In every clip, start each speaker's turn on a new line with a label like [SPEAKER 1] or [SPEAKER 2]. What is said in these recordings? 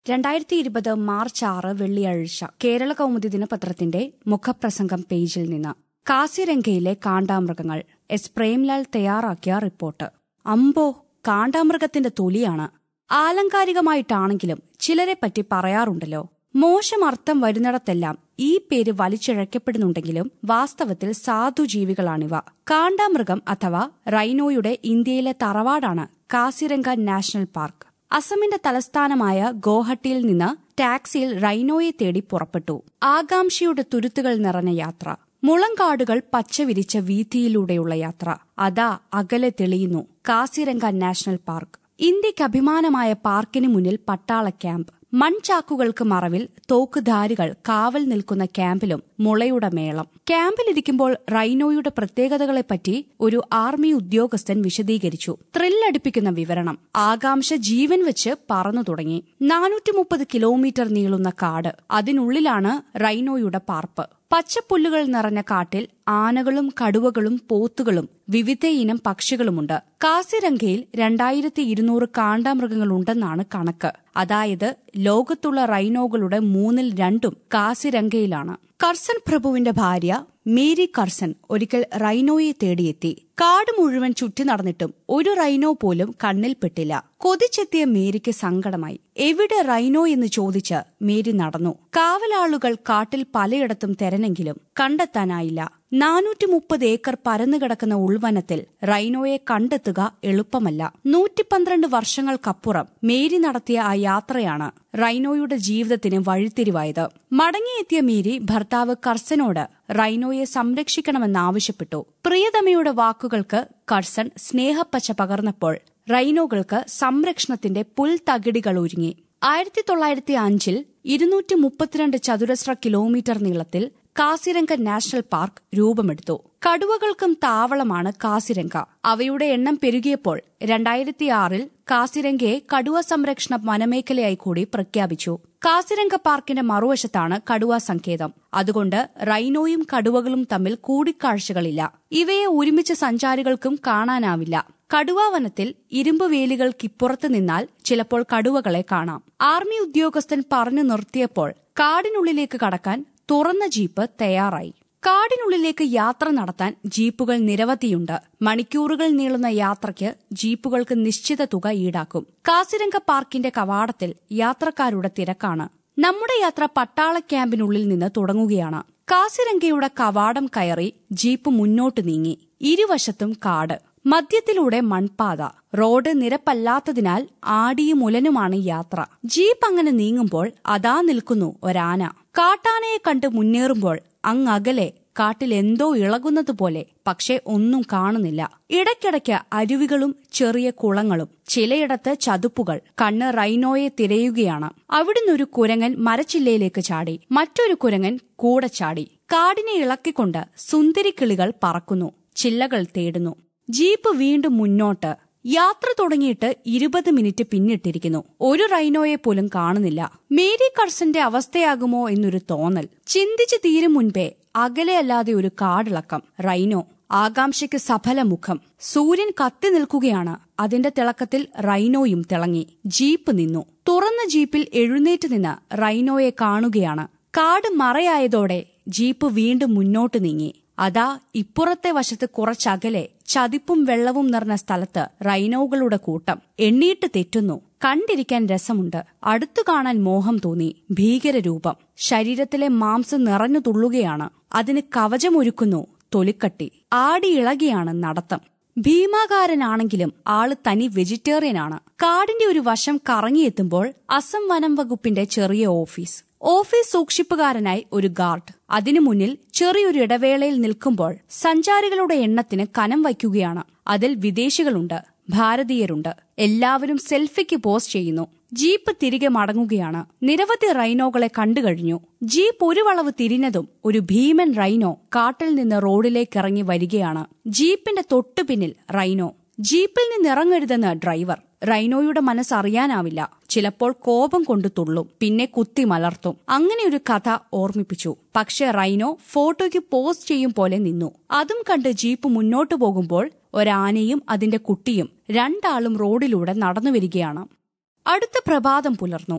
[SPEAKER 1] രണ്ടായിരത്തി ഇരുപത് മാർച്ച് ആറ് വെള്ളിയാഴ്ച കേരള കൗമുദി ദിനപത്രത്തിന്റെ മുഖപ്രസംഗം പേജിൽ നിന്ന് കാസിരംഗയിലെ കാണ്ടാമൃഗങ്ങൾ എസ് പ്രേംലാൽ തയ്യാറാക്കിയ റിപ്പോർട്ട് അമ്പോ കാണ്ടാമൃഗത്തിന്റെ തൊലിയാണ് ആലങ്കാരികമായിട്ടാണെങ്കിലും ചിലരെപ്പറ്റി പറയാറുണ്ടല്ലോ മോശം അർത്ഥം വരുന്നിടത്തെല്ലാം ഈ പേര് വലിച്ചിഴക്കപ്പെടുന്നുണ്ടെങ്കിലും വാസ്തവത്തിൽ സാധുജീവികളാണിവ കാണ്ടാമൃഗം അഥവാ റൈനോയുടെ ഇന്ത്യയിലെ തറവാടാണ് കാസിരംഗ നാഷണൽ പാർക്ക് അസമിന്റെ തലസ്ഥാനമായ ഗോഹട്ടിയിൽ നിന്ന് ടാക്സിയിൽ റൈനോയെ തേടി പുറപ്പെട്ടു ആകാംക്ഷയുടെ തുരുത്തുകൾ നിറഞ്ഞ യാത്ര മുളങ്കാടുകൾ പച്ചവിരിച്ച വീതിയിലൂടെയുള്ള യാത്ര അതാ അകലെ തെളിയുന്നു കാസിരംഗ നാഷണൽ പാർക്ക് ഇന്ത്യക്ക് അഭിമാനമായ പാർക്കിന് മുന്നിൽ പട്ടാള ക്യാമ്പ് മൺചാക്കുകൾക്ക് മറവിൽ തോക്കുധാരികൾ കാവൽ നിൽക്കുന്ന ക്യാമ്പിലും മുളയുടെ മേളം ക്യാമ്പിലിരിക്കുമ്പോൾ റൈനോയുടെ പ്രത്യേകതകളെപ്പറ്റി ഒരു ആർമി ഉദ്യോഗസ്ഥൻ വിശദീകരിച്ചു ത്രില്ലടിപ്പിക്കുന്ന വിവരണം ആകാംക്ഷ ജീവൻ വെച്ച് പറന്നു തുടങ്ങി നാനൂറ്റി മുപ്പത് കിലോമീറ്റർ നീളുന്ന കാട് അതിനുള്ളിലാണ് റൈനോയുടെ പാർപ്പ് പച്ചപ്പുല്ലുകൾ നിറഞ്ഞ കാട്ടിൽ ആനകളും കടുവകളും പോത്തുകളും വിവിധയിനം പക്ഷികളുമുണ്ട് കാസിരംഗയിൽ രണ്ടായിരത്തി ഇരുന്നൂറ് കാണ്ടാമൃഗങ്ങളുണ്ടെന്നാണ് കണക്ക് അതായത് ലോകത്തുള്ള റൈനോകളുടെ മൂന്നിൽ രണ്ടും കാസിരംഗയിലാണ് കർസൻ പ്രഭുവിന്റെ ഭാര്യ മേരി കർസൻ ഒരിക്കൽ റൈനോയെ തേടിയെത്തി കാട് മുഴുവൻ ചുറ്റി നടന്നിട്ടും ഒരു റൈനോ പോലും കണ്ണിൽപ്പെട്ടില്ല കൊതിച്ചെത്തിയ മേരിക്ക് സങ്കടമായി എവിടെ റൈനോ എന്ന് ചോദിച്ച് മേരി നടന്നു കാവലാളുകൾ കാട്ടിൽ പലയിടത്തും തെരഞ്ഞെങ്കിലും കണ്ടെത്താനായില്ല നാനൂറ്റി മുപ്പത് ഏക്കർ പരന്നുകിടക്കുന്ന ഉൾവനത്തിൽ റൈനോയെ കണ്ടെത്തുക എളുപ്പമല്ല നൂറ്റി പന്ത്രണ്ട് വർഷങ്ങൾക്കപ്പുറം മേരി നടത്തിയ ആ യാത്രയാണ് റൈനോയുടെ ജീവിതത്തിന് വഴിത്തിരിവായത് മടങ്ങിയെത്തിയ മേരി ഭർത്താവ് കർസനോട് റൈനോയെ സംരക്ഷിക്കണമെന്നാവശ്യപ്പെട്ടു പ്രിയതമയുടെ വാക്കുകൾക്ക് കർസൻ സ്നേഹപ്പച്ച പകർന്നപ്പോൾ റൈനോകൾക്ക് സംരക്ഷണത്തിന്റെ പുൽത്തകിടികൾ ഒരുങ്ങി ആയിരത്തി തൊള്ളായിരത്തി അഞ്ചിൽ ഇരുന്നൂറ്റി മുപ്പത്തിരണ്ട് ചതുരശ്ര കിലോമീറ്റർ നീളത്തിൽ കാസിരംഗ നാഷണൽ പാർക്ക് രൂപമെടുത്തു കടുവകൾക്കും താവളമാണ് കാസിരംഗ അവയുടെ എണ്ണം പെരുകിയപ്പോൾ രണ്ടായിരത്തിയാറിൽ കാസിരംഗയെ കടുവ സംരക്ഷണ വനമേഖലയായി കൂടി പ്രഖ്യാപിച്ചു കാസിരംഗ പാർക്കിന്റെ മറുവശത്താണ് കടുവ സങ്കേതം അതുകൊണ്ട് റൈനോയും കടുവകളും തമ്മിൽ കൂടിക്കാഴ്ചകളില്ല ഇവയെ ഒരുമിച്ച് സഞ്ചാരികൾക്കും കാണാനാവില്ല കടുവാവനത്തിൽ ഇരുമ്പ് വേലികൾക്കിപ്പുറത്ത് നിന്നാൽ ചിലപ്പോൾ കടുവകളെ കാണാം ആർമി ഉദ്യോഗസ്ഥൻ പറഞ്ഞു നിർത്തിയപ്പോൾ കാടിനുള്ളിലേക്ക് കടക്കാൻ തുറന്ന ജീപ്പ് തയ്യാറായി കാടിനുള്ളിലേക്ക് യാത്ര നടത്താൻ ജീപ്പുകൾ നിരവധിയുണ്ട് മണിക്കൂറുകൾ നീളുന്ന യാത്രയ്ക്ക് ജീപ്പുകൾക്ക് നിശ്ചിത തുക ഈടാക്കും കാസിരംഗ പാർക്കിന്റെ കവാടത്തിൽ യാത്രക്കാരുടെ തിരക്കാണ് നമ്മുടെ യാത്ര പട്ടാള ക്യാമ്പിനുള്ളിൽ നിന്ന് തുടങ്ങുകയാണ് കാസിരംഗയുടെ കവാടം കയറി ജീപ്പ് മുന്നോട്ട് നീങ്ങി ഇരുവശത്തും കാട് മധ്യത്തിലൂടെ മൺപാത റോഡ് നിരപ്പല്ലാത്തതിനാൽ ആടിയും മുലനുമാണ് യാത്ര ജീപ്പ് അങ്ങനെ നീങ്ങുമ്പോൾ അതാ നിൽക്കുന്നു ഒരാന കാട്ടാനയെ കണ്ട് മുന്നേറുമ്പോൾ അങ്ങകലെ കാട്ടിൽ എന്തോ ഇളകുന്നതുപോലെ പക്ഷെ ഒന്നും കാണുന്നില്ല ഇടയ്ക്കിടയ്ക്ക് അരുവികളും ചെറിയ കുളങ്ങളും ചിലയിടത്ത് ചതുപ്പുകൾ കണ്ണ് റൈനോയെ തിരയുകയാണ് അവിടുന്നൊരു കുരങ്ങൻ മരച്ചില്ലയിലേക്ക് ചാടി മറ്റൊരു കുരങ്ങൻ കൂടെ ചാടി കാടിനെ ഇളക്കിക്കൊണ്ട് സുന്ദരിക്കിളികൾ പറക്കുന്നു ചില്ലകൾ തേടുന്നു ജീപ്പ് വീണ്ടും മുന്നോട്ട് യാത്ര തുടങ്ങിയിട്ട് ഇരുപത് മിനിറ്റ് പിന്നിട്ടിരിക്കുന്നു ഒരു റൈനോയെ പോലും കാണുന്നില്ല മേരി കർസന്റെ അവസ്ഥയാകുമോ എന്നൊരു തോന്നൽ ചിന്തിച്ചു തീരും മുൻപേ അകലെയല്ലാതെ ഒരു കാടിളക്കം റൈനോ ആകാംക്ഷയ്ക്ക് സഫല മുഖം സൂര്യൻ കത്തി നിൽക്കുകയാണ് അതിന്റെ തിളക്കത്തിൽ റൈനോയും തിളങ്ങി ജീപ്പ് നിന്നു തുറന്ന ജീപ്പിൽ എഴുന്നേറ്റ് നിന്ന് റൈനോയെ കാണുകയാണ് കാട് മറയായതോടെ ജീപ്പ് വീണ്ടും മുന്നോട്ട് നീങ്ങി അതാ ഇപ്പുറത്തെ വശത്ത് കുറച്ചകലെ ചതിപ്പും വെള്ളവും നിറഞ്ഞ സ്ഥലത്ത് റൈനോകളുടെ കൂട്ടം എണ്ണീട്ട് തെറ്റുന്നു കണ്ടിരിക്കാൻ രസമുണ്ട് അടുത്തു കാണാൻ മോഹം തോന്നി ഭീകരരൂപം ശരീരത്തിലെ മാംസം നിറഞ്ഞു തുള്ളുകയാണ് അതിന് കവചമൊരുക്കുന്നു തൊലിക്കട്ടി ആടി ഇളകിയാണ് നടത്തം ഭീമാകാരനാണെങ്കിലും ആള് തനി വെജിറ്റേറിയനാണ് കാടിന്റെ ഒരു വശം കറങ്ങിയെത്തുമ്പോൾ അസം വനം വകുപ്പിന്റെ ചെറിയ ഓഫീസ് ഓഫീസ് സൂക്ഷിപ്പുകാരനായി ഒരു ഗാർഡ് അതിനു മുന്നിൽ ചെറിയൊരു ഇടവേളയിൽ നിൽക്കുമ്പോൾ സഞ്ചാരികളുടെ എണ്ണത്തിന് കനം വയ്ക്കുകയാണ് അതിൽ വിദേശികളുണ്ട് ഭാരതീയരുണ്ട് എല്ലാവരും സെൽഫിക്ക് പോസ്റ്റ് ചെയ്യുന്നു ജീപ്പ് തിരികെ മടങ്ങുകയാണ് നിരവധി റൈനോകളെ കണ്ടുകഴിഞ്ഞു ജീപ്പ് ഒരു വളവ് തിരിഞ്ഞതും ഒരു ഭീമൻ റൈനോ കാട്ടിൽ നിന്ന് റോഡിലേക്ക് ഇറങ്ങി വരികയാണ് ജീപ്പിന്റെ തൊട്ടുപിന്നിൽ റൈനോ ജീപ്പിൽ നിന്നിറങ്ങരുതെന്ന് ഡ്രൈവർ റൈനോയുടെ മനസ്സറിയാനാവില്ല ചിലപ്പോൾ കോപം കൊണ്ട് തുള്ളും പിന്നെ കുത്തി മലർത്തും അങ്ങനെ ഒരു കഥ ഓർമ്മിപ്പിച്ചു പക്ഷെ റൈനോ ഫോട്ടോയ്ക്ക് പോസ്റ്റ് ചെയ്യും പോലെ നിന്നു അതും കണ്ട് ജീപ്പ് മുന്നോട്ടു പോകുമ്പോൾ ഒരാനയും അതിന്റെ കുട്ടിയും രണ്ടാളും റോഡിലൂടെ നടന്നു വരികയാണ് അടുത്ത പ്രഭാതം പുലർന്നു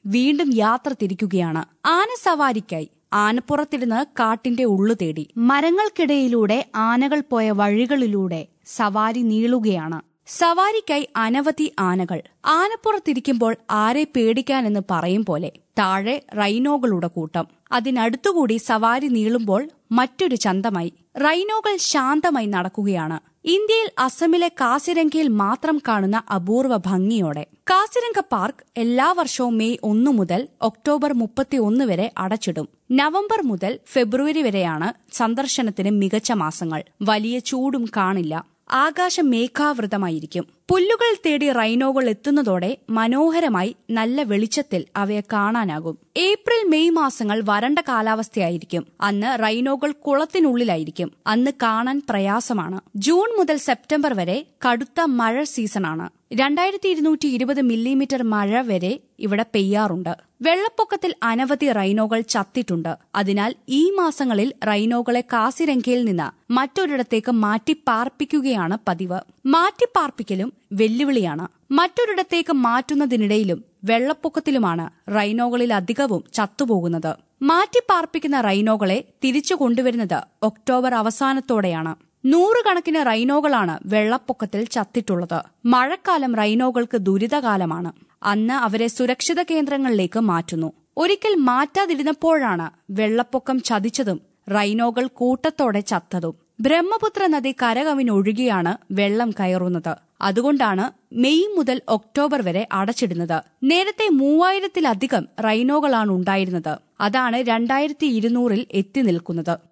[SPEAKER 1] വീണ്ടും യാത്ര തിരിക്കുകയാണ് ആനസവാരിക്കായി ആനപ്പുറത്തിരുന്ന് കാട്ടിന്റെ ഉള്ളു തേടി മരങ്ങൾക്കിടയിലൂടെ ആനകൾ പോയ വഴികളിലൂടെ സവാരി നീളുകയാണ് സവാരിക്കായി അനവധി ആനകൾ ആനപ്പുറത്തിരിക്കുമ്പോൾ ആരെ പേടിക്കാനെന്ന് പറയും പോലെ താഴെ റൈനോകളുടെ കൂട്ടം അതിനടുത്തുകൂടി സവാരി നീളുമ്പോൾ മറ്റൊരു ചന്തമായി റൈനോകൾ ശാന്തമായി നടക്കുകയാണ് ഇന്ത്യയിൽ അസമിലെ കാസിരംഗയിൽ മാത്രം കാണുന്ന അപൂർവ ഭംഗിയോടെ കാസിരംഗ പാർക്ക് എല്ലാ വർഷവും മെയ് ഒന്നു മുതൽ ഒക്ടോബർ മുപ്പത്തിയൊന്ന് വരെ അടച്ചിടും നവംബർ മുതൽ ഫെബ്രുവരി വരെയാണ് സന്ദർശനത്തിന് മികച്ച മാസങ്ങൾ വലിയ ചൂടും കാണില്ല ആകാശം മേഘാവൃതമായിരിക്കും പുല്ലുകൾ തേടി റൈനോകൾ എത്തുന്നതോടെ മനോഹരമായി നല്ല വെളിച്ചത്തിൽ അവയെ കാണാനാകും ഏപ്രിൽ മെയ് മാസങ്ങൾ വരണ്ട കാലാവസ്ഥയായിരിക്കും അന്ന് റൈനോകൾ കുളത്തിനുള്ളിലായിരിക്കും അന്ന് കാണാൻ പ്രയാസമാണ് ജൂൺ മുതൽ സെപ്റ്റംബർ വരെ കടുത്ത മഴ സീസണാണ് രണ്ടായിരത്തി ഇരുന്നൂറ്റി ഇരുപത് മില്ലിമീറ്റർ മഴ വരെ ഇവിടെ പെയ്യാറുണ്ട് വെള്ളപ്പൊക്കത്തിൽ അനവധി റൈനോകൾ ചത്തിട്ടുണ്ട് അതിനാൽ ഈ മാസങ്ങളിൽ റൈനോകളെ കാസിരംഗയിൽ നിന്ന് മറ്റൊരിടത്തേക്ക് മാറ്റിപ്പാർപ്പിക്കുകയാണ് പതിവ് മാറ്റിപ്പാർപ്പിക്കലും വെല്ലുവിളിയാണ് മറ്റൊരിടത്തേക്ക് മാറ്റുന്നതിനിടയിലും വെള്ളപ്പൊക്കത്തിലുമാണ് റൈനോകളിൽ അധികവും ചത്തുപോകുന്നത് മാറ്റിപ്പാർപ്പിക്കുന്ന റൈനോകളെ തിരിച്ചു കൊണ്ടുവരുന്നത് ഒക്ടോബർ അവസാനത്തോടെയാണ് നൂറുകണക്കിന് റൈനോകളാണ് വെള്ളപ്പൊക്കത്തിൽ ചത്തിട്ടുള്ളത് മഴക്കാലം റൈനോകൾക്ക് ദുരിതകാലമാണ് അന്ന് അവരെ സുരക്ഷിത കേന്ദ്രങ്ങളിലേക്ക് മാറ്റുന്നു ഒരിക്കൽ മാറ്റാതിരുന്നപ്പോഴാണ് വെള്ളപ്പൊക്കം ചതിച്ചതും റൈനോകൾ കൂട്ടത്തോടെ ചത്തതും ബ്രഹ്മപുത്ര നദി കരകവിനൊഴുകിയാണ് വെള്ളം കയറുന്നത് അതുകൊണ്ടാണ് മെയ് മുതൽ ഒക്ടോബർ വരെ അടച്ചിടുന്നത് നേരത്തെ മൂവായിരത്തിലധികം റൈനോകളാണ് ഉണ്ടായിരുന്നത് അതാണ് രണ്ടായിരത്തി ഇരുന്നൂറിൽ എത്തി നിൽക്കുന്നത്